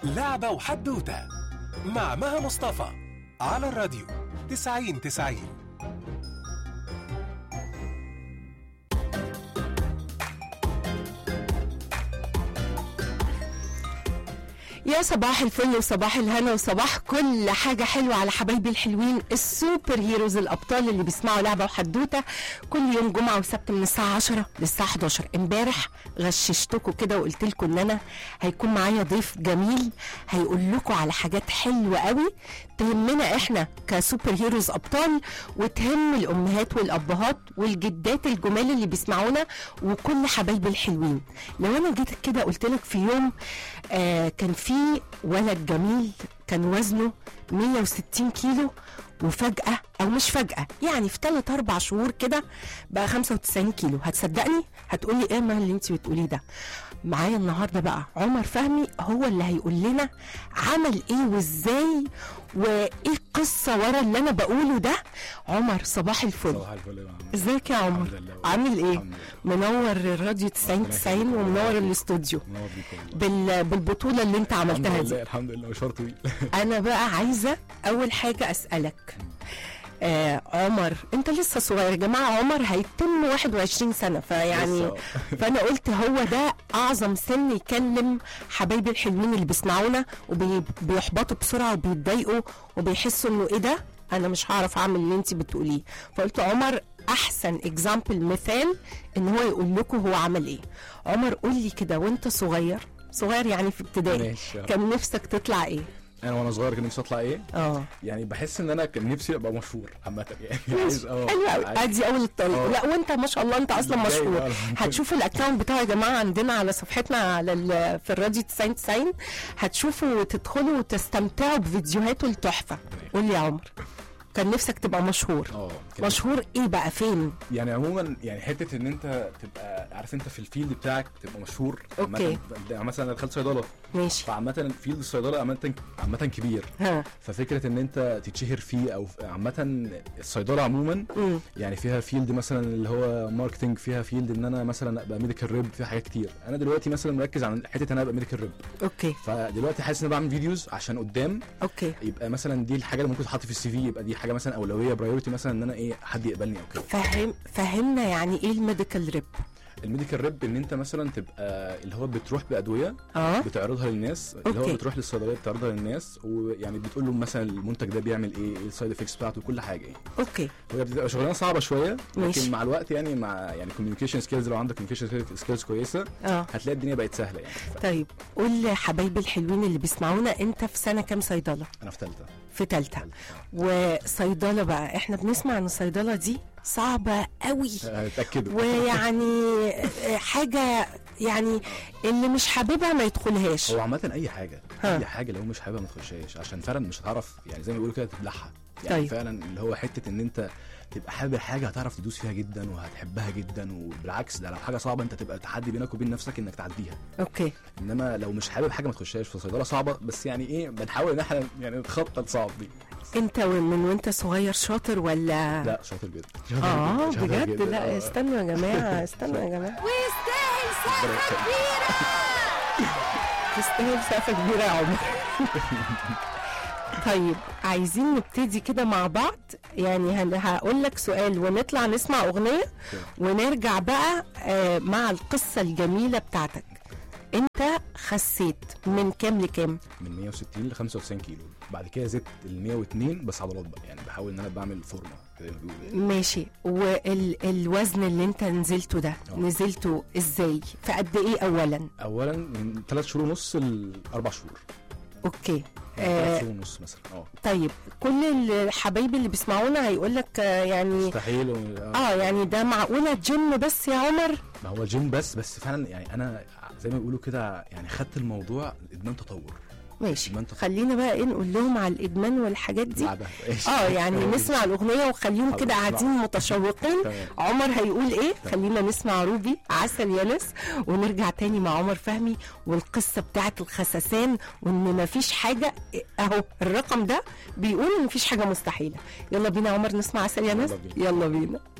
لعبة وحدوتة مع مها مصطفى على الراديو 90 90 يا صباح الفل وصباح الهنا وصباح كل حاجة حلوة على حبايبي الحلوين السوبر هيروز الأبطال اللي بيسمعوا لعبة وحدوتة كل يوم جمعة وسبت من الساعة 10 للساعة 11 امبارح غششتكم كده وقلت لكم ان انا هيكون معايا ضيف جميل هيقول لكم على حاجات حلوة قوي تهمنا احنا كسوبر هيروز أبطال وتهم الأمهات والأبهات والجدات الجمال اللي بيسمعونا وكل حبايبي الحلوين لو انا جيت كده قلت لك في يوم آه كان في ولد جميل كان وزنه 160 كيلو وفجأة أو مش فجأة يعني في 3 أربع شهور كده بقى 95 كيلو هتصدقني؟ هتقولي إيه ما اللي أنت بتقوليه ده؟ معايا النهارده بقى عمر فهمي هو اللي هيقول لنا عمل ايه وازاي وايه القصه ورا اللي انا بقوله ده عمر صباح الفل صباح الفل يا معلم ازيك يا عمر الحمد لله. عامل ايه الحمد لله. منور الراديو 90 ربنا 90 يخليك. ومنور الاستوديو منور بيك والله بال... بالبطوله اللي انت الحمد عملتها دي لله الحمد لله مشوار طويل انا بقى عايزه اول حاجه اسالك آه عمر انت لسه صغير يا جماعه عمر هيتم 21 سنه فيعني لسه. فانا قلت هو ده اعظم سن يكلم حبايبي الحلوين اللي بيسمعونا وبيحبطوا بسرعه وبيتضايقوا وبيحسوا انه ايه ده انا مش هعرف اعمل اللي انت بتقوليه فقلت عمر احسن اكزامبل مثال ان هو يقول لكم هو عمل ايه عمر قول لي كده وانت صغير صغير يعني في ابتدائي ماشي. كان نفسك تطلع ايه انا وانا صغير كان نفسي اطلع ايه اه يعني بحس ان انا كان نفسي ابقى مشهور عامه يعني ماشي عايز اه حلو قوي عايز- ادي اول الطريق آه. لا وانت ما شاء الله انت اصلا جاي مشهور بقى. هتشوفوا الاكونت بتاعه يا جماعه عندنا على صفحتنا على ال- في الراديو 90 90 هتشوفوا وتدخلوا وتستمتعوا بفيديوهاته التحفه قول لي يا عمر كان نفسك تبقى مشهور اه كان- مشهور ايه بقى فين يعني عموما يعني حته ان انت تبقى عارف انت في الفيلد بتاعك تبقى مشهور أوكي. عامة- يعني مثلا انا دخلت صيدله ماشي فعامة فيلد الصيدله عامة عامة كبير ها ففكره ان انت تتشهر فيه او عامة الصيدله عموما امم يعني فيها فيلد مثلا اللي هو ماركتنج فيها فيلد ان انا مثلا ابقى ميديكال ريب فيها حاجات كتير انا دلوقتي مثلا مركز على حته ان انا ابقى ميديكال ريب اوكي فدلوقتي حاسس ان انا بعمل فيديوز عشان قدام اوكي يبقى مثلا دي الحاجه اللي ممكن تتحط في السي في يبقى دي حاجه مثلا اولويه برايورتي مثلا ان انا ايه حد يقبلني او كده فهم فهمنا يعني ايه الميديكال ريب الميديكال ريب ان انت مثلا تبقى اللي هو بتروح بادويه اه بتعرضها للناس اللي أوكي. هو بتروح للصيدليه بتعرضها للناس ويعني بتقول لهم مثلا المنتج ده بيعمل ايه ايه السايد افكتس بتاعته كل حاجه يعني اوكي هي بتبقى شغلانه صعبه شويه ماشي. لكن مع الوقت يعني مع يعني كوميونيكيشن سكيلز لو عندك كوميونيكيشن سكيلز كويسه اه هتلاقي الدنيا بقت سهله يعني طيب قول لحبايبي الحلوين اللي بيسمعونا انت في سنه كام صيدله انا في ثالثه في تالتة وصيدلة بقى احنا بنسمع ان الصيدلة دي صعبة قوي اتاكدوا ويعني حاجة يعني اللي مش حاببها ما يدخلهاش هو عامة أي حاجة ها. أي حاجة لو مش حاببها ما تخشهاش عشان فعلا مش هتعرف يعني زي ما بيقولوا كده تبلعها يعني طيب. طيب. فعلا اللي هو حتة إن أنت تبقى حابب حاجة هتعرف تدوس فيها جدا وهتحبها جدا وبالعكس ده لو حاجة صعبة أنت تبقى تحدي بينك وبين نفسك إنك تعديها اوكي إنما لو مش حابب حاجة ما تخشهاش في صيدلة صعبة بس يعني إيه بنحاول إن إحنا يعني نتخطى الصعب دي انت من وانت صغير شاطر ولا لا شاطر جدا شاطر اه جداً، شاطر بجد جداً. لا آه. استنوا يا جماعة استنوا يا جماعة ربنا يخليك. تستاهل سقفة كبيرة يا عمر طيب عايزين نبتدي كده مع بعض يعني هن- هقول لك سؤال ونطلع نسمع أغنية ونرجع بقى آه، مع القصة الجميلة بتاعتك انت خسيت من كام لكام من 160 ل 95 كيلو بعد كده زدت ل 102 بس عضلات بقى يعني بحاول ان انا بعمل فورمه زي ما بيقولوا يعني. ماشي والوزن اللي انت نزلته ده آه. نزلته ازاي في قد ايه اولا اولا من 3 شهور ونص لاربع شهور اوكي يعني آه ثلاث شهور ونص مثلا اه طيب كل الحبايب اللي بيسمعونا هيقول لك يعني مستحيل و... آه. اه يعني ده معقوله جيم بس يا عمر ما هو الجيم بس بس فعلا يعني انا زي ما بيقولوا كده يعني خدت الموضوع ادمان تطور ماشي ما انت- خلينا بقى ايه نقول لهم على الادمان والحاجات دي بعدها إيش؟ اه يعني نسمع الاغنيه وخليهم خلاص، كده نسمع. قاعدين متشوقين تمام. عمر هيقول ايه خلينا نسمع روبي عسل يا ناس ونرجع تاني مع عمر فهمي والقصه بتاعت الخسسان وان مفيش حاجه اهو الرقم ده بيقول ان مفيش حاجه مستحيله يلا بينا يا عمر نسمع عسل يا ناس يلا بينا. يلا بينا